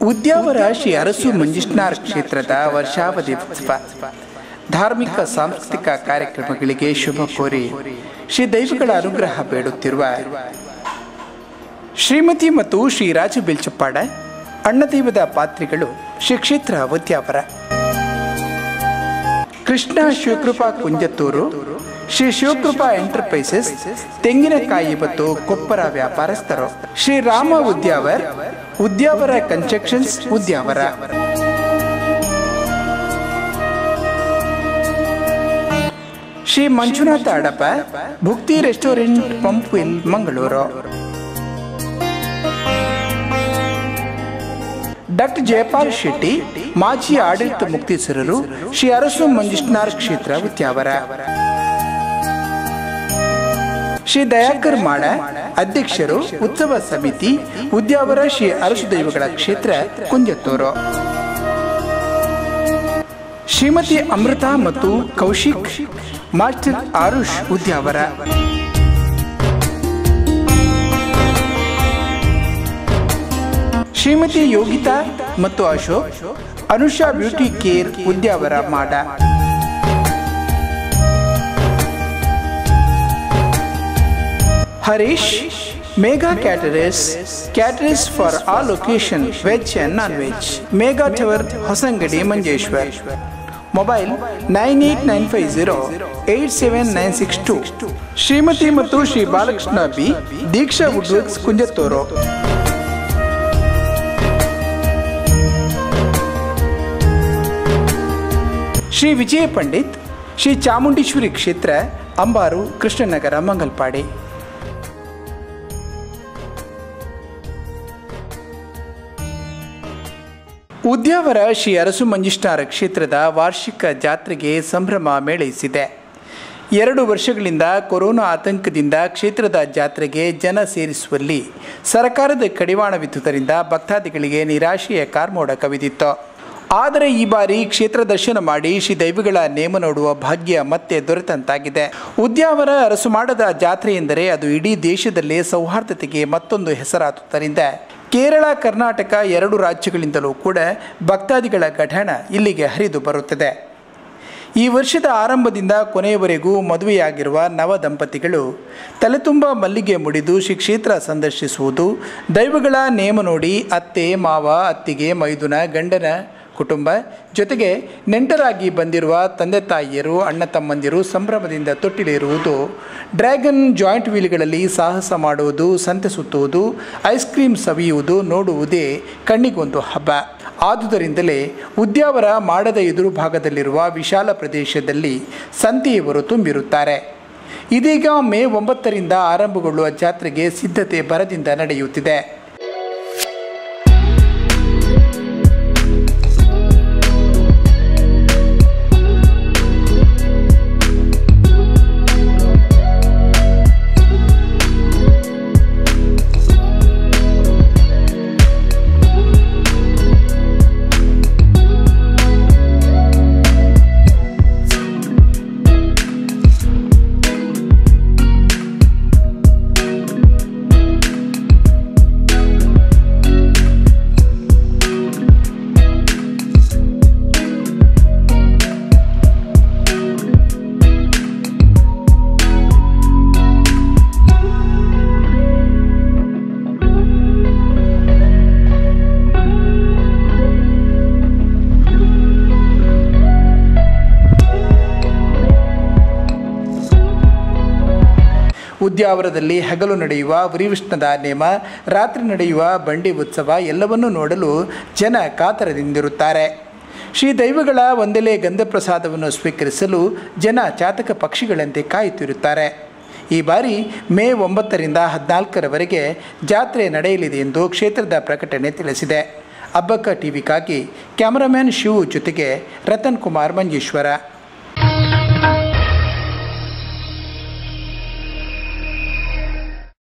ಉದ್ಯಾವರ ಶ್ರೀ ಅರಸು ಮಂಜುಷ್ಣಾರ್ ಕ್ಷೇತ್ರದ ವರ್ಷಾವಧಿ ಉತ್ಸವ ಧಾರ್ಮಿಕ ಸಾಂಸ್ಕೃತಿಕ ಕಾರ್ಯಕ್ರಮಗಳಿಗೆ ಶುಭ ಕೋರಿ ಶ್ರೀ ದೈವಗಳ ಅನುಗ್ರಹ ಬೇಡುತ್ತಿರುವ ಶ್ರೀಮತಿ ಮತ್ತು ಶ್ರೀ ರಾಜು ಬೆಲ್ಚಪ್ಪಾಡ ಅಣ್ಣದೈವದ ಪಾತ್ರಿಗಳು ಶ್ರೀ ಕ್ಷೇತ್ರ ಉದ್ಯಾವರ ಕೃಷ್ಣ ಶಿವಕೃಪಾ ಕುಂಜತ್ತೂರು ಶ್ರೀ ಶಿವಕೃಪಾ ಎಂಟರ್ಪ್ರೈಸಸ್ ತೆಂಗಿನಕಾಯಿ ಮತ್ತು ಕೊಪ್ಪರ ವ್ಯಾಪಾರಸ್ಥರು Shri Rama Udyavar Udyavara constructions Udyavara Shri Manjunatha Adapa Bhukti restaurant Pumpwell Mangaluru doctor Jayapal Shetty ಮಾಜಿ ಆಡಳಿತ ಮುಕ್ತೇಶ್ವರರು ಶ್ರೀ ಅರಸು ಮಂಜುಷ್ಣಾರ್ ಕ್ಷೇತ್ರ ಉದ್ಯಾವರ ಶ್ರೀ ದಯಾಕರ್ ಮಾಡ ಅಧ್ಯಕ್ಷರು ಉತ್ಸವ ಸಮಿತಿ ಉದ್ಯಾವರ ಶ್ರೀ ಅರಸು ದೈವಗಳ ಕ್ಷೇತ್ರ ಕುಂಜತ್ತೂರು ಶ್ರೀಮತಿ ಅಮೃತ ಮತ್ತು ಕೌಶಿಕ್ ಮಾಸ್ಟರ್ ಆರುಷ್ ಉದ್ಯಾವರ ಶ್ರೀಮತಿ ಯೋಗಿತಾ ಮತ್ತು ಅಶೋಕ್ ಅನುಷಾ ಬ್ಯೂಟಿ ಕೇರ್ ಉದ್ಯಾವರ ಮಾಡ Harish Megha caterers caterers for all location veg and non veg Megha tower Hosangadi Manjeshwar mobile nine eight nine five zero eight seven nine six two Shrimati ಮತ್ತು ಶ್ರೀ ಬಾಲಕೃಷ್ಣ ಬಿ ದೀಕ್ಷಾ ವುಡ್ವರ್ಕ್ಸ್ ಕುಂಜತ್ತೂರು ಶ್ರೀ ವಿಜಯ ಪಂಡಿತ್ ಶ್ರೀ ಚಾಮುಂಡೇಶ್ವರಿ ಕ್ಷೇತ್ರ ಅಂಬಾರು ಕೃಷ್ಣನಗರ ಮಂಗಲ್ಪಾಡಿ ಉದ್ಯಾವರ ಶ್ರೀ ಅರಸು ಮಂಜುಷ್ಠಾರ ಕ್ಷೇತ್ರದ ವಾರ್ಷಿಕ ಜಾತ್ರೆಗೆ ಸಂಭ್ರಮ ಮೇಳೈಸಿದೆ ಎರಡು ವರ್ಷಗಳಿಂದ ಕೊರೋನಾ ಆತಂಕದಿಂದ ಕ್ಷೇತ್ರದ ಜಾತ್ರೆಗೆ ಜನ ಸೇರಿಸುವಲ್ಲಿ ಸರ್ಕಾರದ ಕಡಿವಾಣವಿದ್ದುದರಿಂದ ಭಕ್ತಾದಿಗಳಿಗೆ ನಿರಾಶೆಯ ಕಾರ್ಮೋಡ ಕವಿದಿತ್ತು ಆದರೆ ಈ ಬಾರಿ ಕ್ಷೇತ್ರ ದರ್ಶನ ಮಾಡಿ ಶ್ರೀ ದೈವಗಳ ನೇಮ ನೋಡುವ ಭಾಗ್ಯ ಮತ್ತೆ ದೊರೆತಂತಾಗಿದೆ ಉದ್ಯಾವರ ಅರಸು ಮಾಡದ ಜಾತ್ರೆ ಎಂದರೆ ಅದು ಇಡೀ ದೇಶದಲ್ಲೇ ಸೌಹಾರ್ದತೆಗೆ ಮತ್ತೊಂದು ಹೆಸರಾದುದರಿಂದ ಕೇರಳ ಕರ್ನಾಟಕ ಎರಡು ರಾಜ್ಯಗಳಿಂದಲೂ ಕೂಡ ಭಕ್ತಾದಿಗಳ ಘಟನ ಇಲ್ಲಿಗೆ ಹರಿದು ಬರುತ್ತದೆ ಈ ವರ್ಷದ ಆರಂಭದಿಂದ ಕೊನೆಯವರೆಗೂ ಮದುವೆಯಾಗಿರುವ ನವ ದಂಪತಿಗಳು ತಲೆತುಂಬ ಮಲ್ಲಿಗೆ ಮುಡಿದು ಶ್ರೀ ಕ್ಷೇತ್ರ ಸಂದರ್ಶಿಸುವುದು ದೈವಗಳ ನೇಮ ನೋಡಿ ಅತ್ತೆ ಮಾವ ಅತ್ತಿಗೆ ಮೈದುನ ಗಂಡನ ಕುಟುಂಬ ಜೊತೆಗೆ ನೆಂಟರಾಗಿ ಬಂದಿರುವ ತಂದೆ ತಾಯಿಯರು ಅಣ್ಣ ತಮ್ಮಂದಿರು ಸಂಭ್ರಮದಿಂದ ತೊಟ್ಟಿಲಿರುವುದು ಡ್ರ್ಯಾಗನ್ ಜಾಯಿಂಟ್ ವೀಲ್ಗಳಲ್ಲಿ ಸಾಹಸ ಮಾಡುವುದು ಸಂತೆ ಸುತ್ತುವುದು ಐಸ್ ಕ್ರೀಮ್ ಸವಿಯುವುದು ನೋಡುವುದೇ ಕಣ್ಣಿಗೊಂದು ಹಬ್ಬ ಆದುದರಿಂದಲೇ ಉದ್ಯಾವರ ಮಾಡದ ಎದುರು ಭಾಗದಲ್ಲಿರುವ ವಿಶಾಲ ಪ್ರದೇಶದಲ್ಲಿ ಸಂತೆಯವರು ತುಂಬಿರುತ್ತಾರೆ ಇದೀಗ ಮೇ ಒಂಬತ್ತರಿಂದ ಆರಂಭಗೊಳ್ಳುವ ಜಾತ್ರೆಗೆ ಸಿದ್ಧತೆ ಭರದಿಂದ ನಡೆಯುತ್ತಿದೆ ಉದ್ಯಾವರದಲ್ಲಿ ಹಗಲು ನಡೆಯುವ ಉರಿವಿಷ್ಣದ ನೇಮ ರಾತ್ರಿ ನಡೆಯುವ ಬಂಡಿ ಉತ್ಸವ ಎಲ್ಲವನ್ನೂ ನೋಡಲು ಜನ ಕಾತರದಿಂದಿರುತ್ತಾರೆ ಶ್ರೀ ದೈವಗಳ ಒಂದೆಲೆ ಗಂಧಪ್ರಸಾದವನ್ನು ಸ್ವೀಕರಿಸಲು ಜನ ಚಾತಕ ಪಕ್ಷಿಗಳಂತೆ ಕಾಯುತ್ತಿರುತ್ತಾರೆ ಈ ಬಾರಿ ಮೇ ಒಂಬತ್ತರಿಂದ ಹದಿನಾಲ್ಕರವರೆಗೆ ಜಾತ್ರೆ ನಡೆಯಲಿದೆ ಎಂದು ಕ್ಷೇತ್ರದ ಪ್ರಕಟಣೆ ತಿಳಿಸಿದೆ ಅಬ್ಬಕ್ಕ ಟಿವಿಗಾಗಿ ಕ್ಯಾಮರಾಮ್ಯಾನ್ ಶಿವು ಜೊತೆಗೆ ರತನ್ ಕುಮಾರ್ ಮಂಜೇಶ್ವರ